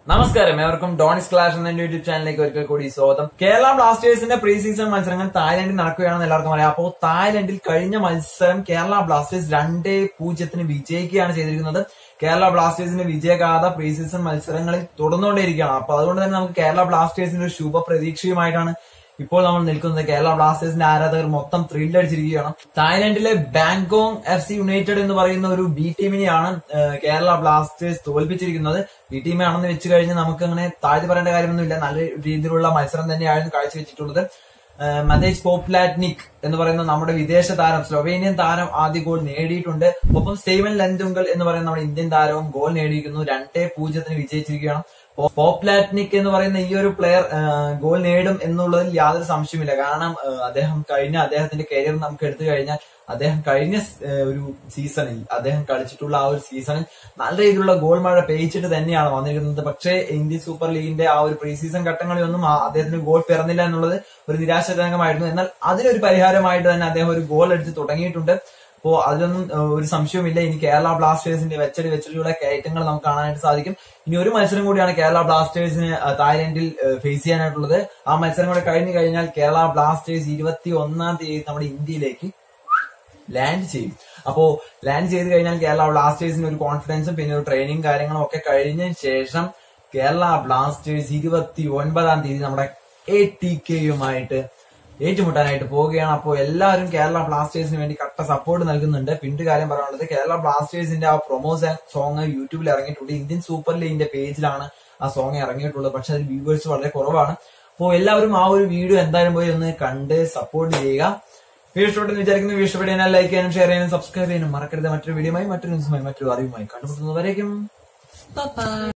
നമസ്കാരം ഏവർക്കും ഡോണിസ് ക്ലാഷ് എന്ന എന്റെ യൂട്യൂബ് ചാനലിലേക്ക് ഒരിക്കൽ കൂടി സ്വാഗതം കേരള ബ്ലാസ്റ്റേഴ്സിന്റെ പ്രീ സീസൺ മത്സരങ്ങൾ തായ്ലൻഡിൽ നടക്കുകയാണെന്ന് എല്ലാവർക്കും അറിയാം അപ്പോൾ തായ്ലൻഡിൽ കഴിഞ്ഞ മത്സരം കേരള ബ്ലാസ്റ്റേഴ്സ് രണ്ടേ പൂജ്യത്തിന് വിജയിക്കുകയാണ് ചെയ്തിരിക്കുന്നത് കേരള ബ്ലാസ്റ്റേഴ്സിന്റെ വിജയഗാഥ പ്രീ സീസൺ മത്സരങ്ങളിൽ തുടർന്നുകൊണ്ടേയിരിക്കുകയാണ് അപ്പൊ അതുകൊണ്ട് തന്നെ നമുക്ക് കേരള ബ്ലാസ്റ്റേഴ്സിന്റെ ഒരു ശുഭ പ്രതീക്ഷയുമായിട്ടാണ് ഇപ്പോൾ നമ്മൾ നിൽക്കുന്നത് കേരള ബ്ലാസ്റ്റേഴ്സിന്റെ ആരാധകർ മൊത്തം ത്രില്ല് അടിച്ചിരിക്കുകയാണ് തായ്ലൻഡിലെ ബാങ്കോങ് എഫ് സി യുണൈറ്റഡ് എന്ന് പറയുന്ന ഒരു ബി ടീമിനെയാണ് ഏഹ്, കേരള ബ്ലാസ്റ്റേഴ്സ് തോൽപ്പിച്ചിരിക്കുന്നത് ബി ടീമാണെന്ന് വെച്ച് കഴിഞ്ഞ് നമുക്ക് അങ്ങനെ താഴ്ത്തി പറയേണ്ട കാര്യമൊന്നുമില്ല നല്ല രീതിയിലുള്ള മത്സരം തന്നെയായിരുന്നു കാഴ്ചവെച്ചിട്ടുള്ളത് ഏഹ്, മതേജ് പോപ്ലാറ്റ്നിക് എന്ന് പറയുന്ന നമ്മുടെ വിദേശ താരം സ്ലൊവേനിയൻ താരം ആദ്യ ഗോൾ നേടിയിട്ടുണ്ട് ഒപ്പം സ്റ്റീവൻ ലൻഡുങ്കൽ എന്ന് പറയുന്ന നമ്മുടെ ഇന്ത്യൻ താരവും ഗോൾ നേടിയിരിക്കുന്നു രണ്ടേ പൂജ്യത്തിന് വിജയിച്ചിരിക്കുകയാണ് പോ- പോപ്ലാറ്റ്നിക് എന്ന് പറയുന്ന ഈ ഒരു പ്ലെയർ ഗോൾ നേടും എന്നുള്ളതിൽ യാതൊരു സംശയമില്ല കാരണം ആ, അദ്ദേഹം കഴിഞ്ഞ അദ്ദേഹത്തിന്റെ കരിയർ നമുക്ക് എടുത്തു കഴിഞ്ഞാൽ അദ്ദേഹം കഴിഞ്ഞ സ്- ആ, ഒരു സീസണിൽ അദ്ദേഹം കളിച്ചിട്ടുള്ള ആ ഒരു സീസണിൽ നല്ല രീതിയിലുള്ള ഗോൾ മഴ പെയ്ച്ചിട്ട് തന്നെയാണ് വന്നിരിക്കുന്നത് പക്ഷേ ഇന്ത്യൻ സൂപ്പർ ലീഗിന്റെ ആ ഒരു പ്രീ സീസൺ ഘട്ടങ്ങളിലൊന്നും ആ അദ്ദേഹത്തിന് ഗോൾ പിറന്നില്ല എന്നുള്ളത് ഒരു നിരാശാജനകമായിരുന്നു എന്നാൽ അതിനൊരു പരിഹാരമായിട്ട് തന്നെ അദ്ദേഹം ഒരു ഗോൾ അടിച്ച് തുടങ്ങിയിട്ടുണ്ട് അപ്പോ അതിലൊന്നും ഏഹ്, ഒരു സംശയവുമില്ല ഇനി കേരള ബ്ലാസ്റ്റേഴ്സിന്റെ വെച്ചടി വെച്ചടിയുള്ള കയറ്റങ്ങൾ നമുക്ക് കാണാനായിട്ട് സാധിക്കും ഇനി ഒരു മത്സരം കൂടിയാണ് കേരള ബ്ലാസ്റ്റേഴ്സിന് ഏഹ്, തായ്ലൻഡിൽ ഫേസ് ചെയ്യാനായിട്ടുള്ളത് ആ മത്സരം കൂടെ കഴിഞ്ഞു കഴിഞ്ഞാൽ കേരള ബ്ലാസ്റ്റേഴ്സ് ഇരുപത്തി ഒന്നാം തീയതി നമ്മുടെ ഇന്ത്യയിലേക്ക് ലാൻഡ് ചെയ്യും അപ്പോ ലാൻഡ് ചെയ്ത് കഴിഞ്ഞാൽ കേരള ബ്ലാസ്റ്റേഴ്സിന് ഒരു കോൺഫിഡൻസും പിന്നെ ഒരു ട്രെയിനിങ് കാര്യങ്ങളും ഒക്കെ കഴിഞ്ഞതിന് ശേഷം കേരള ബ്ലാസ്റ്റേഴ്സ് ഇരുപത്തി ഒൻപതാം തീയതി നമ്മുടെ എ ടി കെയുമായിട്ട് ഏറ്റുമുട്ടാനായിട്ട് പോവുകയാണ് അപ്പോൾ എല്ലാവരും കേരള ബ്ലാസ്റ്റേഴ്സിന് വേണ്ടി കട്ട സപ്പോർട്ട് നൽകുന്നുണ്ട് പിന്നെ കാര്യം പറയാനുള്ളത് കേരള ബ്ലാസ്റ്റേഴ്സിന്റെ ആ പ്രൊമോഷൻ സോങ് യൂട്യൂബിൽ ഇറങ്ങിയിട്ടുണ്ട് ഇന്ത്യൻ സൂപ്പർ ലീഗിന്റെ പേജിലാണ് ആ സോങ് ഇറങ്ങിയിട്ടുള്ളത് പക്ഷെ അതിൽ വ്യൂവേഴ്സ് വളരെ കുറവാണ് അപ്പോൾ എല്ലാവരും ആ ഒരു വീഡിയോ എന്തായാലും പോയി ഒന്ന് കണ്ട് സപ്പോർട്ട് ചെയ്യുക വീഡിയോ ഇഷ്ടപ്പെട്ടെന്ന് വിചാരിക്കുന്നു വീഡിയോ ഇഷ്ടപ്പെട്ടതിനാൽ ലൈക്ക് ചെയ്യാനും ഷെയർ ചെയ്യാനും സബ്സ്ക്രൈബ് ചെയ്യാനും മറക്കരുത് മറ്റൊരു വീഡിയോയുമായി മറ്റൊരു ന്യൂസുമായി മറ്റൊരു അറിവുമായി കണ്ടുമുട്ടുന്നവരേക്കും